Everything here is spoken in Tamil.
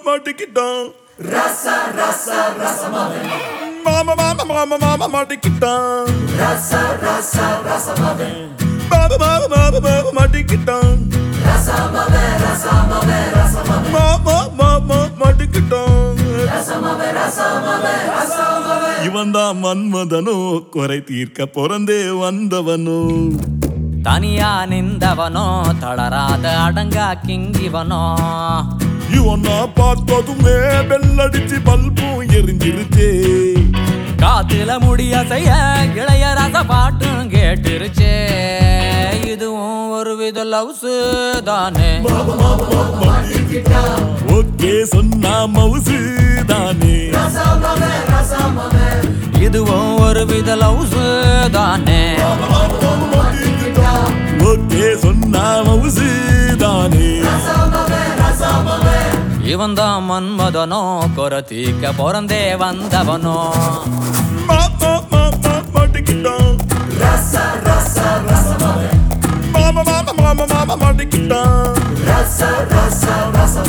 மாட்டிக்கிட்டான் மாமா மாமா மாமா மாமா மாட்டிக்கிட்டான் பாபா பாபா பாபா பாபா மாட்டிக்கிட்டான் மாமா மாமா மாட்டிக்கிட்டான் இவன் தான் மன்மதனோ குறை தீர்க்க பிறந்தே வந்தவனோ தனியா நின்றவனோ தளராத அடங்கா கிங்கிவனோ இவனா பார்த்ததுமே பெல்லடிச்சு பல்பும் எரிஞ்சிருச்சே காத்துல முடிய செய்ய இளையரச பாட்டும் கேட்டுருச்சே இதுவும் ஒரு வித லவ்ஸ் தானே ஓகே சொன்னா மவுசு தானே இதுவும் ஒரு வித லவ்ஸ் தானே ஓகே சொன்னா மவுசு தானே இவன் தான் மன்மதனோ கொரத்தீக்க பிறந்தே வந்தவனோ மாமா மாமா மாட்டிக்கிட்டான் மாமா மாமா மாமா மாமா மாட்டிக்கிட்டான்